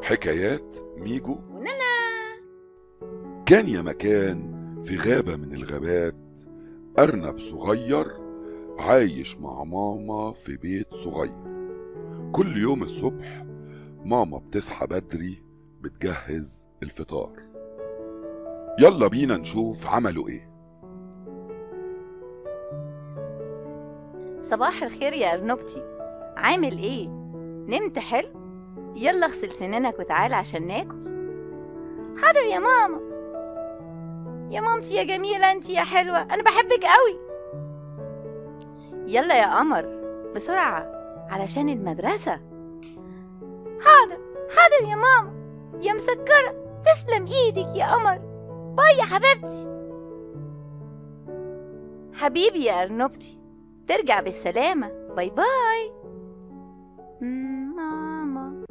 حكايات ميجو ونانا كان يا مكان في غابة من الغابات أرنب صغير عايش مع ماما في بيت صغير كل يوم الصبح ماما بتصحى بدري بتجهز الفطار يلا بينا نشوف عملوا ايه صباح الخير يا أرنبتي عامل ايه؟ نمت حلو؟ يلا اغسل سنانك وتعال عشان ناكل حاضر يا ماما يا مامتي يا جميلة انتي يا حلوة أنا بحبك قوي يلا يا قمر بسرعة علشان المدرسة حاضر حاضر يا ماما يا مسكرة تسلم ايدك يا قمر باي يا حبيبتي حبيبي يا أرنبتي ترجع بالسلامة باي باي مم، ماما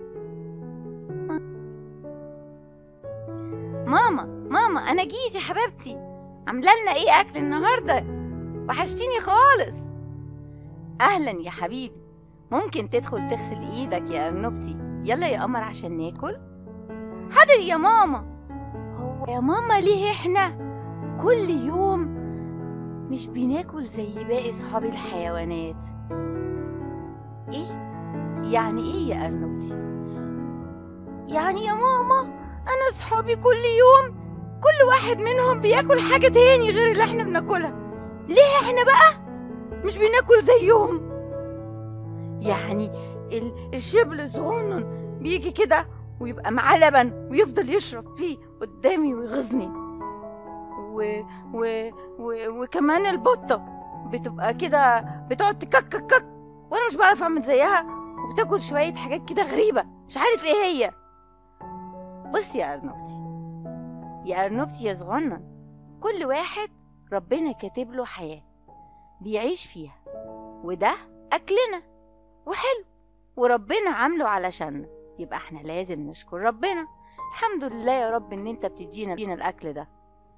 ماما ماما أنا جيت يا حبيبتي عاملة لنا إيه أكل النهاردة وحشتيني خالص أهلا يا حبيبي ممكن تدخل تغسل إيدك يا أرنبتي يلا يا قمر عشان ناكل حاضر يا ماما هو يا ماما ليه إحنا كل يوم مش بناكل زي باقي صحاب الحيوانات ايه يعني ايه يا ارنبتي يعني يا ماما انا صحابي كل يوم كل واحد منهم بياكل حاجه تاني غير اللي احنا بناكلها ليه احنا بقى مش بناكل زيهم يعني ال- الشبل الصغنن بيجي كده ويبقى معاه لبن ويفضل يشرب فيه قدامي ويغيظني و... و... و... وكمان البطة بتبقى كده بتقعد تكك كك كك وانا مش بعرف اعمل زيها وبتاكل شوية حاجات كده غريبة مش عارف ايه هي بص يا أرنبتي يا أرنبتي يا صغنن كل واحد ربنا كاتب له حياة بيعيش فيها وده أكلنا وحلو وربنا عامله علشاننا يبقى احنا لازم نشكر ربنا الحمد لله يا رب ان انت بتدينا بتدينا الاكل ده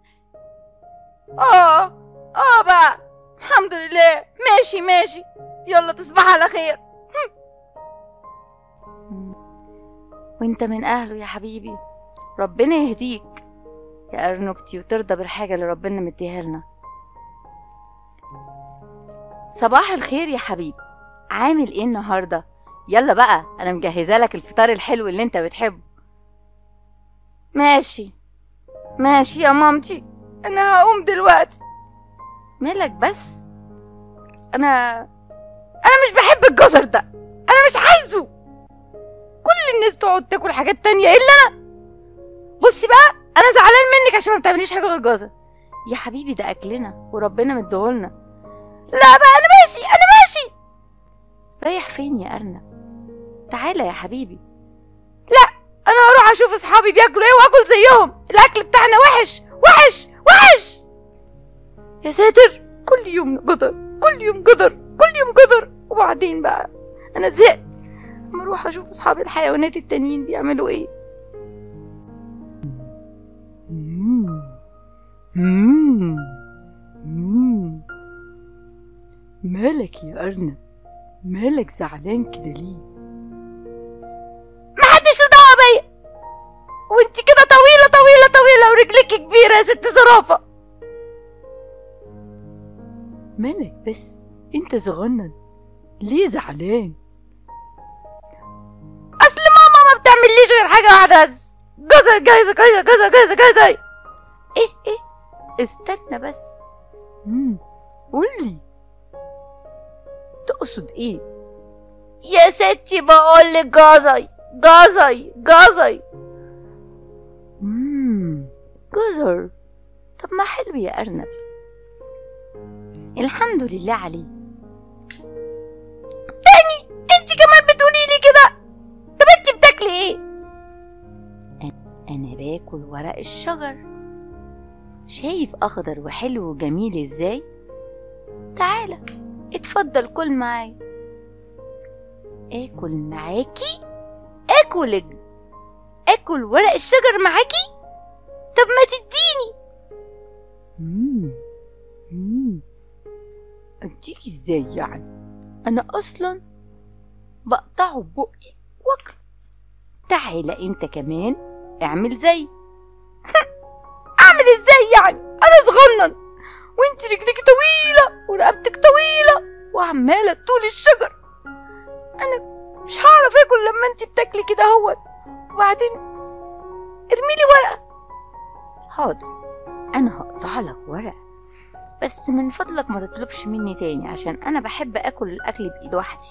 اه اه بقى الحمد لله ماشي ماشي يلا تصبح على خير وانت من اهله يا حبيبي ربنا يهديك يا ارنبتي وترضى بالحاجه اللي ربنا مديها لنا صباح الخير يا حبيبي عامل ايه النهارده يلا بقى انا مجهزه لك الفطار الحلو اللي انت بتحبه ماشي ماشي يا مامتي انا هقوم دلوقتي مالك بس انا انا مش بحب الجزر ده انا مي عايزه كل الناس تقعد تاكل حاجات تانية الا انا بصي بقى انا زعلان منك عشان ما بتعمليش حاجه غير جزر يا حبيبي ده اكلنا وربنا مديهولنا لا بقى انا ماشي انا ماشي رايح فين يا ارنب تعالى يا حبيبي لا انا هروح اشوف اصحابي بياكلوا ايه واكل زيهم الاكل بتاعنا وحش وحش وحش يا ساتر كل يوم جدر كل يوم جدر كل يوم جدر وبعدين بقى انا زهقت اما اروح اشوف اصحابي الحيوانات التانيين بيعملوا ايه مم. مم. مم. مالك يا أرنب مالك زعلان كده ليه محدش له دعوه بيا وانت كده طويله طويله طويله ورجلك كبيره يا ست زرافه مالك بس انت صغنن ليه زعلان اصل ماما ما بتعمليش غير حاجه واحده بس جزر جزر جزر جزر جزر جزر ايه ايه استنى بس مم. قولي تقصد ايه يا ستي بقول لك جزي جزي جزي مم. جزر طب ما حلو يا أرنب الحمد لله عليه تاني انت كمان بتقولي لي كده طب انت بتاكلي ايه انا باكل ورق الشجر شايف اخضر وحلو وجميل ازاي تعالى اتفضل كل معايا اكل معاكي اكل اكل ورق الشجر معاكي طب ما تديني مم. مم. اديك ازاي يعني انا اصلا بقطعه ببقي واكله تعالى انت كمان اعمل زي اعمل ازاي يعني انا صغنن وانت رجلك طويلة ورقبتك طويلة وعمالة طول الشجر انا مش هعرف اكل لما انت بتاكلي كده اهوت وبعدين ارميلي ورقة حاضر انا هقطع لك ورقة بس من فضلك ما تطلبش مني تاني عشان انا بحب اكل الاكل بايد وحدي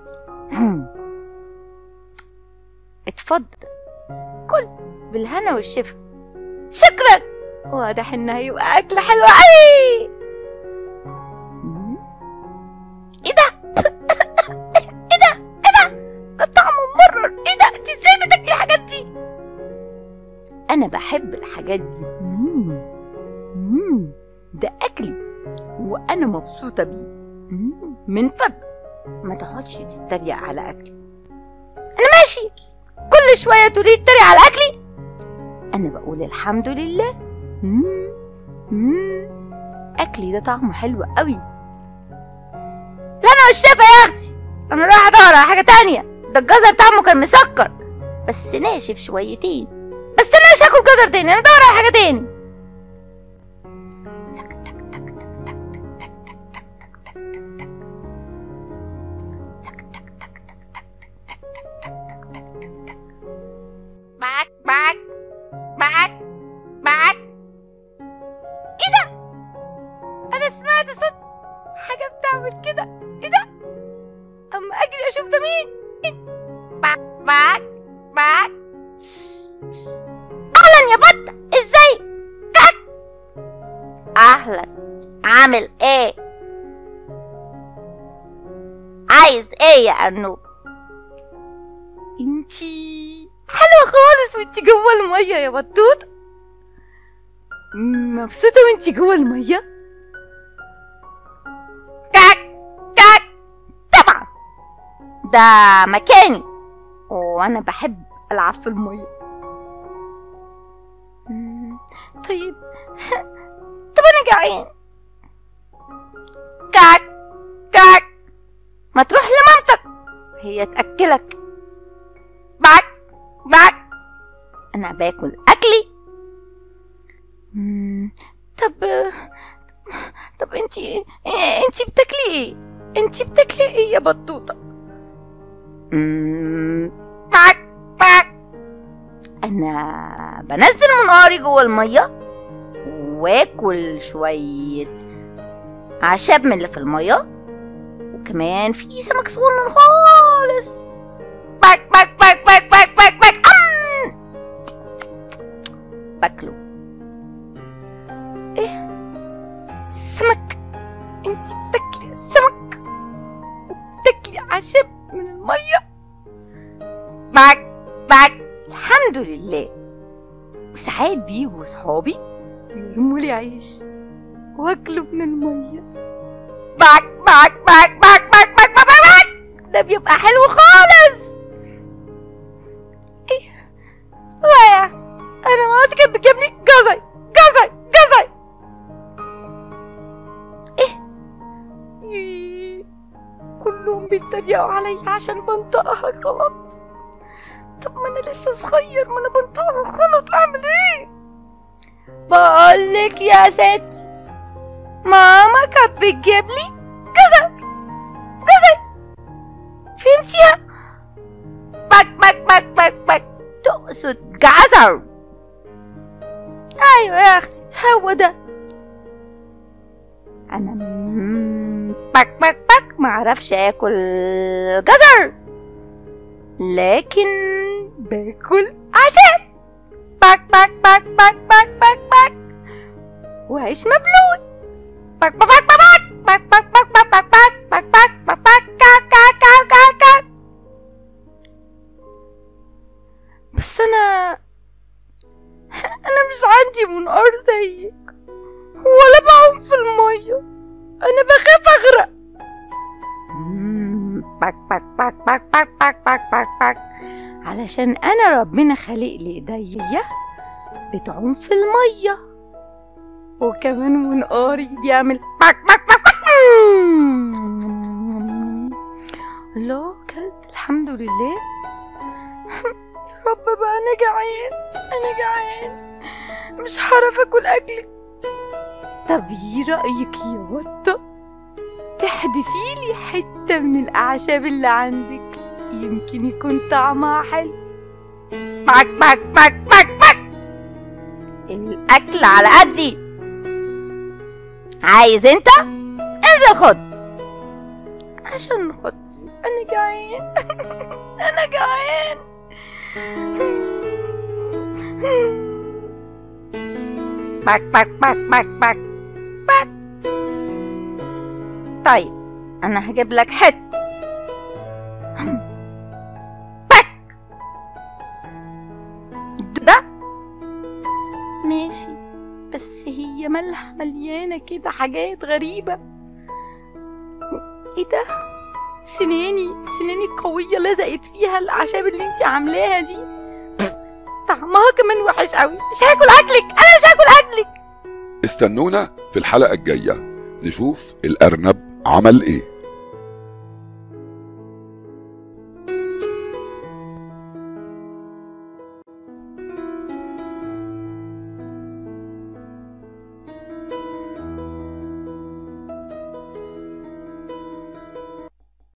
اتفضل كل بالهنا والشفا شكرا واضح انها هيبقى اكل حلو قوي مم. ايه ده ايه ده ايه ده ده طعمه مرر ايه ده انت ازاي بتاكلي الحاجات دي انا بحب الحاجات دي مم. مم. ده اكلي وانا مبسوطه بيه مم. من فضلك ما تقعدش تتريق على اكلي انا ماشي كل شويه تقولي تتريق على اكلي انا بقول الحمد لله مم. مم. اكلي ده طعمه حلو قوي لا انا مش شايفه يا اختي انا رايحه ادور على حاجه تانية ده الجزر طعمه كان مسكر بس ناشف شويتين بس انا مش هاكل جزر تاني انا ادور على حاجه تاني تك تك تك تك تك تك تك تك تك تك تك تك. تك تك تك تك تك تك تك تك تك تك تك تك. باك باك باك باك ايه ده انا سمعت صوت حاجه بتعمل كده ايه ده اما اجري اشوف ده مين باك باك باك اهلا يا بطه ازاي كاك اهلا عامل ايه عايز ايه يا ارنوب انتي حلوة خالص وانتي جوه المية يا بطوط مبسوطة وانتي جوه المية كاك كاك طبعا ده مكاني وانا بحب العب في المية مم، طيب طب انا جعان كاك كاك ما تروح لمامتك هي تأكلك باك باك أنا باكل أكلي مم، طب طب انتي انتي بتاكلي ايه انتي بتاكلي ايه يا بطوطة مم، باك باك أنا بنزل منقاري جوه المية واكل شوية أعشاب من اللي في المية وكمان في سمك صغنن خالص باك باك باك باك باك باك باك أم! باكله ايه سمك انت بتاكلي سمك بتاكلي عشب من المية باك باك الحمد لله وساعات بيجوا صحابي يرموا لي عيش واكله من الميه باك باك باك باك باك باك باك باك ده بيبقى حلو خالص ايه لا يا اختي انا مامتي كانت بتجيب لي جزر جزر جزر ايه إيه. كلهم بيتريقوا عليا عشان بنطقها غلط طب ما انا لسه صغير ما انا بنطقها غلط اعمل ايه بقولك يا ستي ماما كانت بتجيب لي جزر جزر فهمتيها باك باك باك باك باك تقصد جزر ايوه يا اختي هو ده انا م- باك باك باك معرفش اكل جزر لكن باكل عشاء باك باك باك باك باك باك باك وعيش مبلول باك باك باك باك باك باك باك باك باك باك باك باك باك كاك كاك كاك كاك كاك بس انا انا مش عندي منقار زيك ولا بعوم في المية انا بخاف اغرق باك باك باك باك باك باك باك باك باك علشان انا ربنا خالق لي ايديا بتعوم في الميه وكمان منقاري بيعمل باك باك باك باك الله كلت الحمد لله رب بقى انا جعان انا جعان مش هعرف اكل اكلك طب ايه رايك يا بطه تحدفي لي حته من الاعشاب اللي عندك يمكن يكون طعمها حلو معك معك معك معك معك الأكل على قدي عايز انت انزل خد عشان خد انا جعان انا جعان معك معك معك معك معك معك طيب انا هجيب لك حته باك ده ماشي بس هي مالها مليانة كده حاجات غريبة ايه ده سناني سناني القوية لزقت فيها الأعشاب اللي انت عاملاها دي طعمها كمان وحش قوي مش هاكل أكلك أنا مش هاكل أكلك استنونا في الحلقة الجاية نشوف الأرنب عمل إيه